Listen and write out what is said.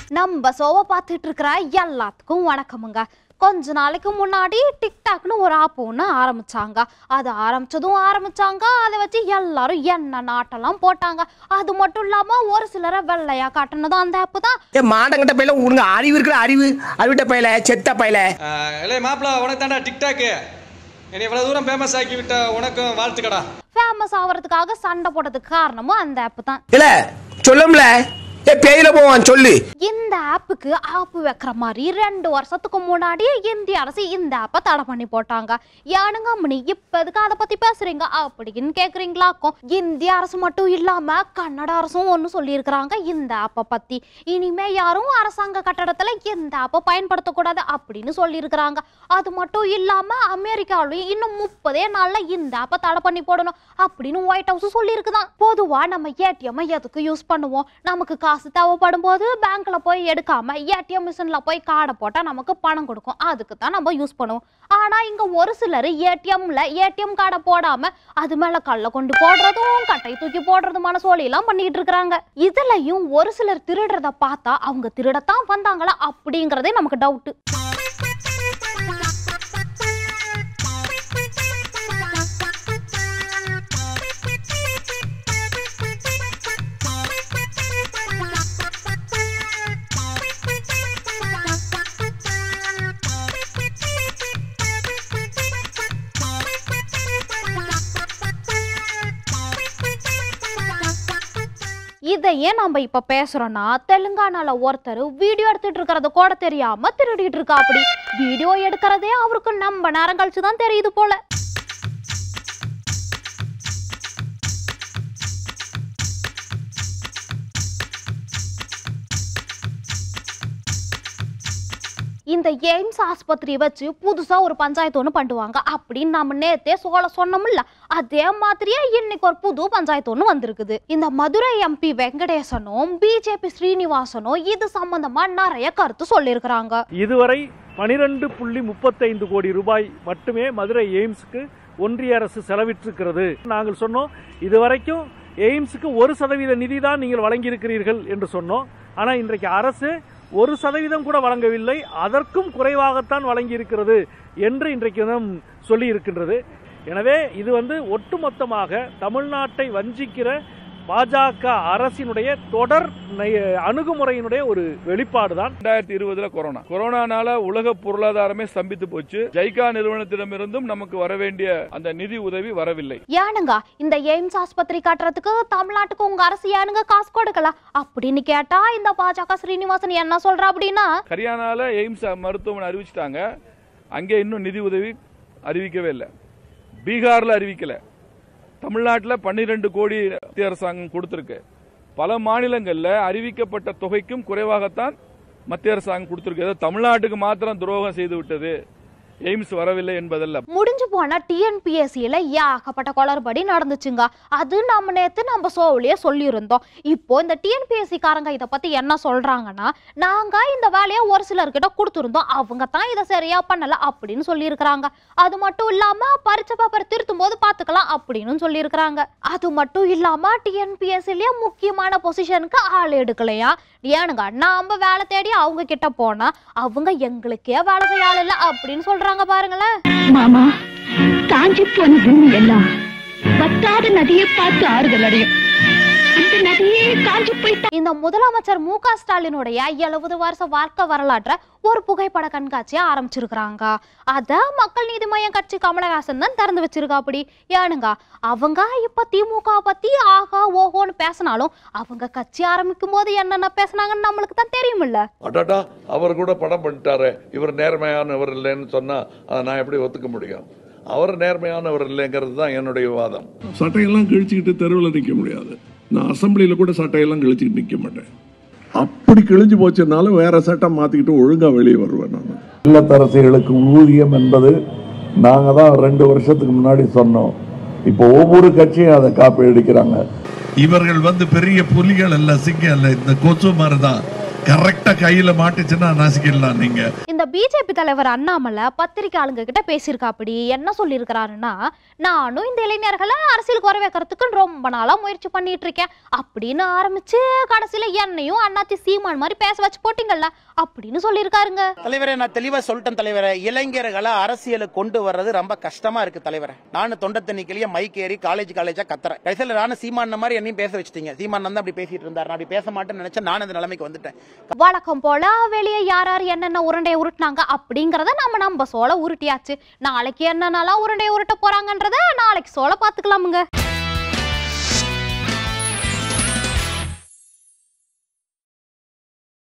நம்ம சோவை பார்த்துட்டு இருக்கிற எல்லாத்துக்கும் வணக்கமுங்க கொஞ்ச நாளைக்கு முன்னாடி டிக்டாக்னு ஒரு ஆப் ஒன்று ஆரம்பிச்சாங்க அது ஆரம்பிச்சதும் ஆரம்பிச்சாங்க அதை வச்சு எல்லாரும் என்ன நாட்டெல்லாம் போட்டாங்க அது மட்டும் இல்லாம ஒரு சிலரை வெள்ளையா காட்டுனதும் அந்த ஆப் தான் ஏ மாடங்கிட்ட பையில உனக்கு அறிவு இருக்கிற அறிவு அறிவிட்ட பையில செத்த பையில இல்லை மாப்பிள உனக்கு தாண்டா டிக்டாக்கு என்னை இவ்வளோ தூரம் ஃபேமஸ் ஆக்கி விட்ட உனக்கும் வாழ்த்துக்கடா ஃபேமஸ் ஆகிறதுக்காக சண்டை போட்டதுக்கு காரணமும் அந்த ஆப் தான் இல்ல சொல்லும்ல ஏ பேயில போவான் சொல்லு இந்த ஆப்புக்கு ஆப்பு வைக்கிற மாதிரி ரெண்டு வருஷத்துக்கு முன்னாடி இந்திய அரசு இந்த ஆப்பை தடை பண்ணி போட்டாங்க ஏனுங்க அம்மனி இப்ப எதுக்கு அதை பத்தி பேசுறீங்க அப்படின்னு கேக்குறீங்களாக்கும் இந்திய அரசு மட்டும் இல்லாம கன்னட அரசும் ஒன்று சொல்லியிருக்கிறாங்க இந்த ஆப்பை பத்தி இனிமே யாரும் அரசாங்க கட்டடத்துல இந்த ஆப்பை பயன்படுத்தக்கூடாது அப்படின்னு சொல்லியிருக்கிறாங்க அது மட்டும் இல்லாம அமெரிக்காவிலையும் இன்னும் முப்பதே நாள்ல இந்த ஆப்பை தடை பண்ணி போடணும் அப்படின்னு ஒயிட் ஹவுஸ் சொல்லியிருக்குதான் பொதுவா நம்ம ஏடிஎம் எதுக்கு யூஸ் பண்ணுவோம் நமக்கு காசு தேவைப்படும் போது பேங்க்ல போய் எடுக்காம ஏடிஎம் மிஷின்ல போய் கார்டை போட்டா நமக்கு பணம் கொடுக்கும் அதுக்கு தான் நம்ம யூஸ் பண்ணுவோம் ஆனா இங்க ஒரு சிலர் ஏடிஎம்ல ஏடிஎம் கார்டை போடாம அது மேல கல்ல கொண்டு போடுறதும் கட்டை தூக்கி போடுறதுமான சோழியெல்லாம் பண்ணிட்டு இருக்காங்க இதுலயும் ஒரு சிலர் திருடுறத பார்த்தா அவங்க திருடத்தான் வந்தாங்களா அப்படிங்கறதே நமக்கு டவுட் இதையே நம்ம இப்ப பேசுறோம்னா தெலுங்கானால ஒருத்தர் வீடியோ எடுத்துட்டு இருக்கிறது கூட தெரியாம திருடிட்டு இருக்கா அப்படி வீடியோ எடுக்கிறதே அவருக்கு நம்ம நேரம் கழிச்சு தான் தெரியுது போல இந்த எய்ம்ஸ் ஆஸ்பத்திரியை வச்சு புதுசா ஒரு பஞ்சாயத்து ஒன்று பண்ணுவாங்க அப்படின்னு நம்ம நேத்தே சோழ சொன்னோம்ல அதே மாதிரியே இன்னைக்கு ஒரு புது பஞ்சாயத்து ஒன்று வந்திருக்குது இந்த மதுரை எம்பி வெங்கடேசனும் பிஜேபி ஸ்ரீனிவாசனும் இது சம்பந்தமா நிறைய கருத்து சொல்லியிருக்கிறாங்க இதுவரை பனிரெண்டு புள்ளி முப்பத்தைந்து கோடி ரூபாய் மட்டுமே மதுரை எய்ம்ஸுக்கு ஒன்றிய அரசு செலவிட்டிருக்கிறது நாங்கள் சொன்னோம் இதுவரைக்கும் எய்ம்ஸுக்கு ஒரு சதவீத நிதி தான் நீங்கள் வழங்கியிருக்கிறீர்கள் என்று சொன்னோம் ஆனால் இன்றைக்கு அரசு ஒரு சதவீதம் கூட வழங்கவில்லை அதற்கும் குறைவாகத்தான் வழங்கியிருக்கிறது என்று இன்றைக்கு தினம் சொல்லி இருக்கின்றது எனவே இது வந்து ஒட்டுமொத்தமாக தமிழ்நாட்டை வஞ்சிக்கிற பாஜக அரசினுடைய தொடர் நை- அணுகுமுறையினுடைய ஒரு வெளிப்பாடு தான் ரெண்டாயிரத்தி இருபதுல கொரோனா கொரோனானால உலக பொருளாதாரமே ஸ்தம்பித்து போச்சு ஜைகா நிறுவனத்திடமிருந்தும் நமக்கு வர வேண்டிய அந்த நிதி உதவி வரவில்லை ஏனுங்க இந்த எய்ம்ஸ் ஆஸ்பத்திரி கட்டுறதுக்கு தமிழ்நாட்டுக்கு உங்க அரசு ஏனுங்க காசு கொடுக்கல அப்படின்னு கேட்டா இந்த பாஜக ஸ்ரீனிவாசன் என்ன சொல்றா அப்படின்னா ஹரியானால எய்ம்ஸ் மருத்துவமனை அறிவிச்சிட்டாங்க அங்கே இன்னும் நிதி உதவி அறிவிக்கவே இல்லை பீகார்ல அறிவிக்கல தமிழ்நாட்டில் பன்னிரெண்டு கோடி மத்திய அரசாங்கம் கொடுத்திருக்கு பல மாநிலங்களில் அறிவிக்கப்பட்ட தொகைக்கும் குறைவாகத்தான் மத்திய அரசாங்கம் கொடுத்திருக்கு ஏதோ தமிழ்நாட்டுக்கு மாத்திரம் துரோகம் செய்து விட்டது எய்ம்ஸ் வரவில்லை என்பதல்ல முடிஞ்சு போன டிஎன்பிஎஸ்சியில ஏகப்பட்ட குளறுபடி நடந்துச்சுங்க அது நம்ம நேத்து நம்ம சோவிலேயே சொல்லியிருந்தோம் இப்போ இந்த டிஎன்பிஎஸ்சி காரங்க இதை பத்தி என்ன சொல்றாங்கன்னா நாங்க இந்த வேலையை ஒரு சிலர்கிட்ட கொடுத்துருந்தோம் அவங்க தான் இதை சரியா பண்ணல அப்படின்னு சொல்லியிருக்கிறாங்க அது மட்டும் இல்லாம பரீட்சை பேப்பர் திருத்தும் போது பாத்துக்கலாம் அப்படின்னு சொல்லியிருக்கிறாங்க அது மட்டும் இல்லாம டிஎன்பிஎஸ்சிலேயே முக்கியமான பொசிஷனுக்கு ஆள் எடுக்கலையா ஏனுங்க நாம வேலை தேடி அவங்க கிட்ட போனா அவங்க எங்களுக்கே வேலை செய்ய ஆள் இல்லை அப்படின்னு சொல்றாங்க பாருங்களேன் மாமா காஞ்சி போன பூமி எல்லாம் வத்தாத நதியை பார்த்து ஆறுதல் அடையும் இந்த நதியே காஞ்சி போயிட்டா இந்த முதலமைச்சர் மு க ஸ்டாலினுடைய எழுபது வருஷ வாழ்க்கை வரலாற்றை ஒரு புகைப்பட கண்காட்சியை ஆரம்பிச்சிருக்கிறாங்க அத மக்கள் நீதி மய்யம் கட்சி கமலஹாசன் தான் திறந்து வச்சிருக்கா அப்படி ஏனுங்க அவங்க இப்ப திமுக பத்தி ஆகா ஓஹோன்னு பேசினாலும் அவங்க கட்சி ஆரம்பிக்கும் போது என்னென்ன பேசுனாங்கன்னு நம்மளுக்கு தான் தெரியுமில்ல அடடா அவர் கூட படம் பண்ணிட்டாரு இவர் நேர்மையானவர் இல்லைன்னு சொன்னா அதை நான் எப்படி ஒத்துக்க முடியும் அவர் நேர்மையானவர் இல்லைங்கிறது தான் என்னுடைய வாதம் சட்டையெல்லாம் கிழிச்சுக்கிட்டு தெருவில் நிற்க முடியாது நான் அசம்பிளியில் கூட சட்டையெல்லாம் கிழிச்சுக்கிட்டு நிற்க மாட்டேன் அப்படி கிழிஞ்சு போச்சுனாலும் வேற சட்டை மாற்றிக்கிட்டு ஒழுங்காக வெளியே வருவேன் நான் இல்லத்தரசிகளுக்கு ஊதியம் என்பது நாங்க தான் ரெண்டு வருஷத்துக்கு முன்னாடி சொன்னோம் இப்போ ஒவ்வொரு கட்சியும் அதை காப்பி அடிக்கிறாங்க இவர்கள் வந்து பெரிய புலிகள் அல்ல சிங்கம் அல்ல இந்த கொசு மாதிரி தான் கரெக்டா கையில மாட்டுச்சுன்னா நசுக்கிடலாம் நீங்க இந்த பிஜேபி தலைவர் அண்ணாமலை பத்திரிக்கை ஆளுங்க கிட்ட பேசியிருக்காப்படி என்ன சொல்லியிருக்கிறாருன்னா நானும் இந்த இளைஞர்களை அரசியலுக்கு வர வைக்கிறதுக்கு ரொம்ப நாளா முயற்சி பண்ணிட்டு இருக்கேன் அப்படின்னு ஆரம்பிச்சு கடைசியில என்னையும் அண்ணாச்சி சீமான் மாதிரி பேச வச்சு போட்டீங்கல்ல அப்படின்னு சொல்லியிருக்காருங்க தலைவரே நான் தெளிவா சொல்லிட்டேன் தலைவரே இளைஞர்களை அரசியலுக்கு கொண்டு வர்றது ரொம்ப கஷ்டமா இருக்கு தலைவரே நானும் தொண்டை தண்ணிக்கிலேயே மைக் ஏறி காலேஜ் காலேஜா கத்துறேன் கடைசியில் நானும் சீமான் மாதிரி என்னையும் பேச வச்சிட்டீங்க சீமான் தான் அப்படி பேசிட்டு இருந்தார் நான் அப்படி பேச மாட்டேன்னு நினைச்சேன் நான் இந்த நிலைமைக்கு வந்துட்டேன் வழக்கம் போல வெளியே யார் யார் என்னென்ன உருண்டையை உருட்டினாங்க அப்படிங்கறத நம்ம நம்ம சோள உருட்டியாச்சு நாளைக்கு என்னென்னலாம் உருண்டையை உருட்ட போறாங்கன்றத நாளைக்கு சோள பாத்துக்கலாமுங்க